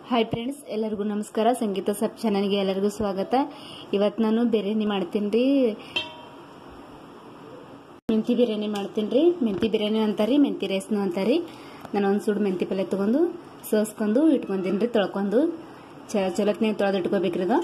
hi friends ಎಲ್ಲರಿಗೂ ನಮಸ್ಕಾರ ಸಂಗೀತ ಸಬ್ ಚಾನಲ್ಗೆ ಎಲ್ಲರಿಗೂ ಸ್ವಾಗತ ಇವತ್ತು ನಾನು ಬಿರಿಯಾನಿ ಮಾಡ್ತೀನಿ ರೀ ಮೆಂತಿ ಬಿರಿಯಾನಿ ಮಾಡ್ತೀನಿ ರೀ ಮೆಂತಿ ಬಿರಿಯಾನಿ ಅಂತಾರಿ ಮೆಂತಿ ರೈಸ್ನು ಅಂತಾರಿ ನಾನು ಒಂದು ಸುಡು ಮೆಂತಿ ಪಲ್ಯ ತೊಗೊಂಡು ಸೋಸ್ಕೊಂಡು ಇಟ್ಕೊಂತೀನಿ ರೀ ತೊಳ್ಕೊಂಡು ಚ ಚಲೋತ್ನೇ ತೊಳೆದು ಇಟ್ಕೋಬೇಕ್ರಿ ಇದು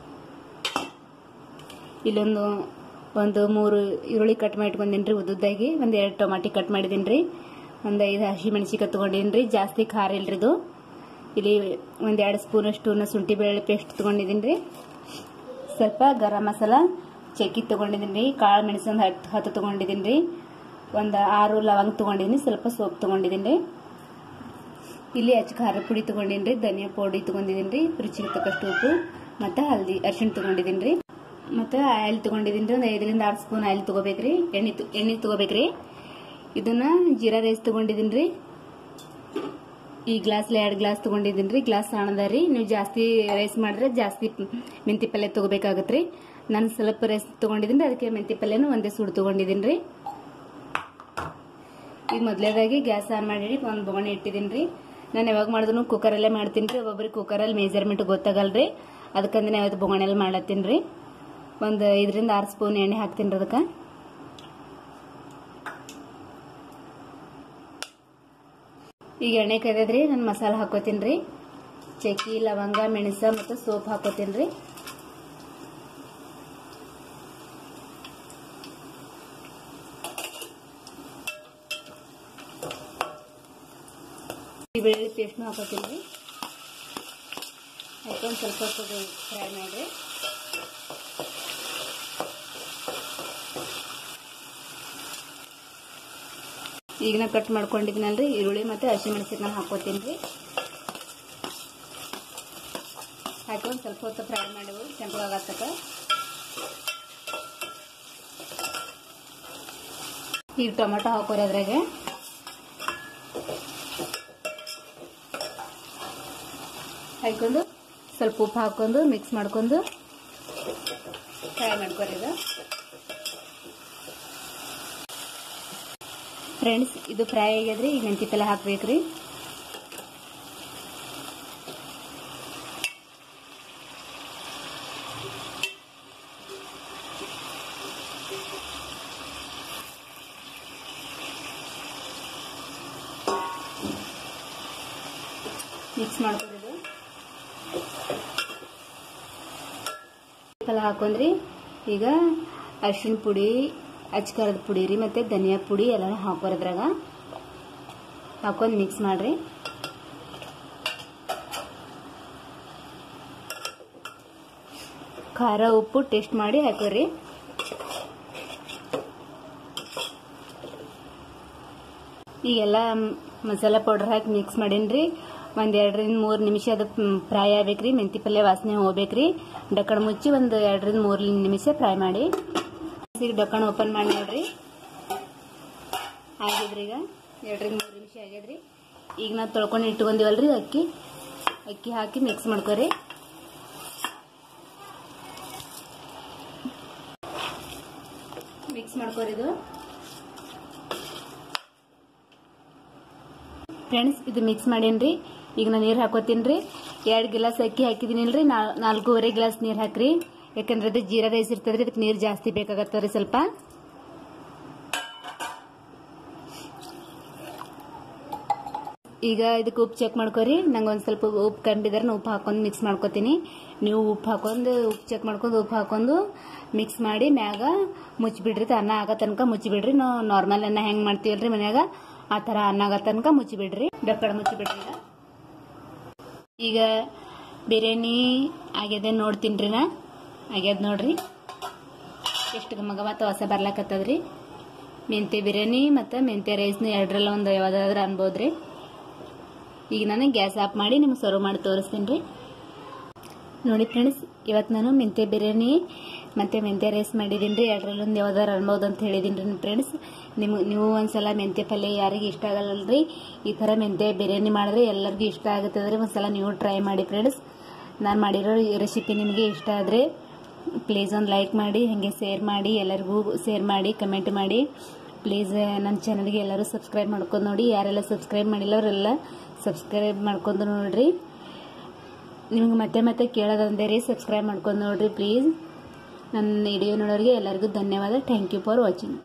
ಇಲ್ಲೊಂದು ಒಂದು ಮೂರು ಈರುಳ್ಳಿ ಕಟ್ ಮಾಡಿ ಇಟ್ಕೊಂಡೀನಿ ರೀ ಉದ್ದುದ್ದಾಗಿ ಒಂದು ಎರಡು ಟೊಮಾಟಿ ಕಟ್ ಮಾಡಿದ್ದೀನಿ ರೀ ಒಂದು ಐದು ಹಸಿ ಮೆಣಸಿಕಾಯಿ ತೊಗೊಂಡೀನಿ ರೀ ಜಾಸ್ತಿ ಖಾರ ಇಲ್ರಿ ಇದು ಇಲ್ಲಿ ಒಂದು ಎರಡು ಸ್ಪೂನಷ್ಟು ಶುಂಠಿ ಬೆಳ್ಳುಳ್ಳಿ ಪೇಸ್ಟ್ ತೊಗೊಂಡಿದ್ದೀನಿ ರೀ ಸ್ವಲ್ಪ ಗರಂ ಮಸಾಲ ಚಕ್ಕಿ ತೊಗೊಂಡಿದ್ದೀನಿ ರೀ ಕಾಳು ಮೆಣಸು ಒಂದು ಹತ್ತು ಹತ್ತು ತೊಗೊಂಡಿದ್ದೀನಿ ರೀ ಒಂದು ಆರು ಲವಂಗ ತೊಗೊಂಡಿದ್ದೀನಿ ಸ್ವಲ್ಪ ಸೋಪ್ ತೊಗೊಂಡಿದ್ದೀನಿ ರೀ ಇಲ್ಲಿ ಅಚ್ಚ ಖಾರ ಪುಡಿ ತೊಗೊಂಡಿನಿ ರೀ ಧನಿಯಾ ಪೌಡಿ ತೊಗೊಂಡಿದ್ದೀನಿ ರೀ ರುಚಿಗೆ ತಕ್ಕಷ್ಟು ಉಪ್ಪು ಮತ್ತು ಹಲ್ದಿ ಅರಿಶಿಣ ತೊಗೊಂಡಿದ್ದೀನಿ ರೀ ಮತ್ತು ಆಯಿಲ್ ತೊಗೊಂಡಿದ್ದೀನಿ ರೀ ಒಂದು ಐದರಿಂದ ಆರು ಸ್ಪೂನ್ ಆಯಿಲ್ ತೊಗೋಬೇಕ್ರಿ ಎಣ್ಣೆ ಎಣ್ಣೆ ತೊಗೋಬೇಕ್ರಿ ಇದನ್ನ ಜೀರಾ ರೈಸ್ ತೊಗೊಂಡಿದ್ದೀನಿ ರೀ ಈ ಗ್ಲಾಸ್ಲಿ ಎರಡು ಗ್ಲಾಸ್ ತೊಗೊಂಡಿದ್ದೀನಿ ರೀ ಗ್ಲಾಸ್ ಸಣ್ಣದ ರೀ ನೀವು ಜಾಸ್ತಿ ರೈಸ್ ಮಾಡಿದ್ರೆ ಜಾಸ್ತಿ ಮೆಂತಿ ಪಲ್ಯ ತೊಗೋಬೇಕಾಗತ್ತೆ ರೀ ನಾನು ಸ್ವಲ್ಪ ರೈಸ್ ತೊಗೊಂಡಿದ್ದೀನಿ ರೀ ಅದಕ್ಕೆ ಮೆಂತಿ ಪಲ್ಯನೂ ಒಂದೇ ಸುಡು ತೊಗೊಂಡಿದ್ದೀನಿ ರೀ ಈಗ ಮೊದಲೇದಾಗಿ ಗ್ಯಾಸ್ ಆನ್ ಮಾಡಿ ಒಂದು ಬೊಗಣೆ ಇಟ್ಟಿದ್ದೀನಿ ರೀ ನಾನು ಯಾವಾಗ ಮಾಡಿದ್ರು ಕುಕ್ಕರಲ್ಲೇ ಮಾಡ್ತೀನಿ ರೀ ಒಬ್ಬೊಬ್ರಿಗೆ ಕುಕ್ಕರಲ್ಲಿ ಮೆಜರ್ಮೆಂಟ್ ಗೊತ್ತಾಗಲ್ಲ ರೀ ಅದಕ್ಕಂದ್ರೆ ಯಾವತ್ತು ಬೊಗಣೆಯಲ್ಲಿ ಮಾಡತ್ತೀನಿ ರೀ ಒಂದು ಐದರಿಂದ ಆರು ಸ್ಪೂನ್ ಎಣ್ಣೆ ಹಾಕ್ತೀನಿ ರೀ ಅದಕ್ಕೆ ಈಗ ಎಣ್ಣೆ ಕೈದದ್ರಿ ನಾನು ಮಸಾಲೆ ಹಾಕೋತೀನಿ ರೀ ಚಕ್ಕಿ ಲವಂಗ ಮೆಣಸ ಮತ್ತು ಸೋಪ್ ಹಾಕೋತೀನಿ ರೀ ಬೆಳ್ಳುಳ್ಳಿ ಪೇಸ್ಟ್ನು ಹಾಕೋತೀನಿ ರೀ ಹಾಕೊಂಡು ಸ್ವಲ್ಪ ಹೊತ್ತು ಫ್ರೈ ಮಾಡಿರಿ ಈಗ ನಾ ಕಟ್ ಮಾಡ್ಕೊಂಡಿದ್ದೀನಲ್ರಿ ಈರುಳ್ಳಿ ಮತ್ತು ಹಸಿಮೆಣಸಿಕಾಯಿ ಹಾಕೋತೀನಿ ರೀ ಹಾಕೊಂಡು ಸ್ವಲ್ಪ ಹೊತ್ತು ಫ್ರೈ ಮಾಡಿವು ಕೆಂಪಗಾಗತ್ತಕ ಈಗ ಟೊಮೆಟೊ ಹಾಕೋರಿ ಅದ್ರಾಗೆ ಹಾಕೊಂಡು ಸ್ವಲ್ಪ ಉಪ್ಪು ಹಾಕೊಂಡು ಮಿಕ್ಸ್ ಮಾಡ್ಕೊಂಡು ಫ್ರೈ ಮಾಡ್ಕೊರಿ ಇದು ಫ್ರೆಂಡ್ಸ್ ಇದು ಫ್ರೈ ಆಗ್ಯದ್ರಿ ಈಗ ಮೆಂತಿ ಪಲ್ಯ ಹಾಕ್ಬೇಕ್ರಿ ಮಿಕ್ಸ್ ಮಾಡ್ಕೊಂಡಿದ್ದು ಪಲ್ಯ ಹಾಕೊಂಡ್ರಿ ಈಗ ಅರಿಶಿನ ಪುಡಿ ಅಚ್ಕಾರದ ಪುಡಿ ರೀ ಮತ್ತು ಧನಿಯಾ ಪುಡಿ ಎಲ್ಲ ಹಾಕೋರಿ ಅದ್ರಾಗ ಹಾಕೊಂಡು ಮಿಕ್ಸ್ ಮಾಡ್ರಿ ಖಾರ ಉಪ್ಪು ಟೇಸ್ಟ್ ಮಾಡಿ ಹಾಕೋರಿ ಈಗೆಲ್ಲ ಮಸಾಲ ಪೌಡರ್ ಹಾಕಿ ಮಿಕ್ಸ್ ಮಾಡೀನಿ ಒಂದು ಎರಡರಿಂದ ಮೂರು ನಿಮಿಷ ಅದು ಫ್ರೈ ಆಗ್ಬೇಕ್ರಿ ಮೆಂತಿ ಪಲ್ಯ ವಾಸನೆ ಹೋಗ್ಬೇಕ್ರಿ ಡಕ್ಕಣ ಮುಚ್ಚಿ ಒಂದು ಎರಡರಿಂದ ಮೂರು ನಿಮಿಷ ಫ್ರೈ ಮಾಡಿ ಈಗ ಡಕ್ಕಣ ಓಪನ್ ಮಾಡಿ ನೋಡ್ರಿ ಆಗಿದ್ರಿ ಈಗ ಎರಡರಿಂದ ಮೂರು ನಿಮಿಷ ಆಗ್ಯದ್ರಿ ಈಗ ನಾವು ತೊಳ್ಕೊಂಡು ಇಟ್ಕೊಂಡಿವಲ್ರಿ ಅಕ್ಕಿ ಅಕ್ಕಿ ಹಾಕಿ ಮಿಕ್ಸ್ ಮಾಡ್ಕೊರಿ ಮಿಕ್ಸ್ ಮಾಡ್ಕೊರಿದು ಫ್ರೆಂಡ್ಸ್ ಇದು ಮಿಕ್ಸ್ ಮಾಡೇನ್ರಿ ಈಗ ನಾನು ನೀರು ಹಾಕೋತೀನಿ ರೀ ಎರಡು ಗಿಲಾಸ್ ಅಕ್ಕಿ ಹಾಕಿದೀನಿ ರೀ ನಾಲ್ಕೂವರೆ ಗ್ಲಾಸ್ ನೀರು ಹಾಕ್ರಿ ಯಾಕಂದ್ರೆ ಅದು ಜೀರಾ ರೈಸ್ ಇರ್ತದ್ರಿ ಅದಕ್ಕೆ ನೀರು ಜಾಸ್ತಿ ಬೇಕಾಗತ್ತವ್ರಿ ಸ್ವಲ್ಪ ಈಗ ಇದಕ್ಕೆ ಉಪ್ಪು ಚೆಕ್ ಮಾಡ್ಕೊರಿ ನಂಗೆ ಒಂದು ಸ್ವಲ್ಪ ಉಪ್ಪು ಕಂಡಿದ್ರೆ ಉಪ್ಪು ಹಾಕೊಂಡು ಮಿಕ್ಸ್ ಮಾಡ್ಕೊತೀನಿ ನೀವು ಉಪ್ಪು ಹಾಕೊಂಡು ಉಪ್ಪು ಚೆಕ್ ಮಾಡ್ಕೊಂಡು ಉಪ್ಪು ಹಾಕೊಂಡು ಮಿಕ್ಸ್ ಮಾಡಿ ಮ್ಯಾಗ ಮುಚ್ಚಿಬಿಡ್ರಿ ಅನ್ನ ಆಗೋ ತನಕ ಮುಚ್ಚಿಬಿಡ್ರಿ ನಾವು ನಾರ್ಮಲ್ ಅನ್ನ ಹೆಂಗೆ ಮಾಡ್ತೀವಲ್ರಿ ಮನ್ಯಾಗ ಆ ಥರ ಅನ್ನ ಆಗೋ ತನಕ ಮುಚ್ಚಿಬಿಡ್ರಿ ಡಕ್ಕಡ ಮುಚ್ಚಿಬಿಡ್ರಿ ಈಗ ಈಗ ಬಿರಿಯಾನಿ ಆಗ್ಯದೆ ನೋಡ್ತೀನಿ ರೀ ನಾ ಆಗ್ಯದ ನೋಡ್ರಿ ಎಷ್ಟು ಗಮ ಗಮತ್ತ ಹೊಸ ಬರ್ಲಾಕತ್ತದ್ರಿ ಮೆಂತೆ ಬಿರಿಯಾನಿ ಮತ್ತು ಮೆಂತೆ ರೈಸ್ನು ಎರಡರಲ್ಲ ಒಂದು ಯಾವುದಾದ್ರೆ ಅನ್ಬೋದ್ರಿ ಈಗ ನಾನು ಗ್ಯಾಸ್ ಆಫ್ ಮಾಡಿ ನಿಮ್ಗೆ ಸರ್ವ್ ಮಾಡಿ ತೋರಿಸ್ತೀನಿ ರೀ ನೋಡಿ ಫ್ರೆಂಡ್ಸ್ ಇವತ್ತು ನಾನು ಮೆಂತೆ ಬಿರಿಯಾನಿ ಮತ್ತು ಮೆಂತೆ ರೈಸ್ ಮಾಡಿದ್ದೀನಿ ರೀ ಎರಡರಲ್ಲೊಂದು ಯಾವ್ದಾರು ಅನ್ಬೋದು ಅಂತ ಹೇಳಿದ್ದೀನಿ ರೀ ಫ್ರೆಂಡ್ಸ್ ನಿಮ್ಗೆ ನೀವು ಒಂದ್ಸಲ ಮೆಂತೆ ಪಲ್ಯ ಯಾರಿಗೆ ಇಷ್ಟ ಆಗಲ್ಲಲ್ರಿ ಈ ಥರ ಮೆಂತೆ ಬಿರಿಯಾನಿ ಮಾಡಿದ್ರೆ ಎಲ್ಲರಿಗೂ ಇಷ್ಟ ಆಗುತ್ತದೆ ರೀ ಒಂದ್ಸಲ ನೀವು ಟ್ರೈ ಮಾಡಿ ಫ್ರೆಂಡ್ಸ್ ನಾನು ಮಾಡಿರೋ ರೆಸಿಪಿ ನಿಮಗೆ ಇಷ್ಟ ಆದರೆ ಪ್ಲೀಸ್ ಒಂದು ಲೈಕ್ ಮಾಡಿ ಹಾಗೆ ಶೇರ್ ಮಾಡಿ ಎಲ್ಲರಿಗೂ ಶೇರ್ ಮಾಡಿ ಕಮೆಂಟ್ ಮಾಡಿ ಪ್ಲೀಸ್ ನನ್ನ ಚಾನಲ್ಗೆ ಎಲ್ಲರೂ ಸಬ್ಸ್ಕ್ರೈಬ್ ಮಾಡ್ಕೊಂಡು ನೋಡಿ ಯಾರೆಲ್ಲ ಸಬ್ಸ್ಕ್ರೈಬ್ ಮಾಡಿಲ್ಲ ಅವರೆಲ್ಲ ಸಬ್ಸ್ಕ್ರೈಬ್ ಮಾಡ್ಕೊಂಡು ನೋಡ್ರಿ ನಿಮ್ಗೆ ಮತ್ತೆ ಮತ್ತೆ ಕೇಳೋದಂದೆ ರೀ ಸಬ್ಸ್ಕ್ರೈಬ್ ಮಾಡ್ಕೊಂಡು ನೋಡ್ರಿ ಪ್ಲೀಸ್ ನನ್ನ ವಿಡಿಯೋ ನೋಡೋರಿಗೆ ಎಲ್ಲರಿಗೂ ಧನ್ಯವಾದ ಥ್ಯಾಂಕ್ ಯು ಫಾರ್ ವಾಚಿಂಗ್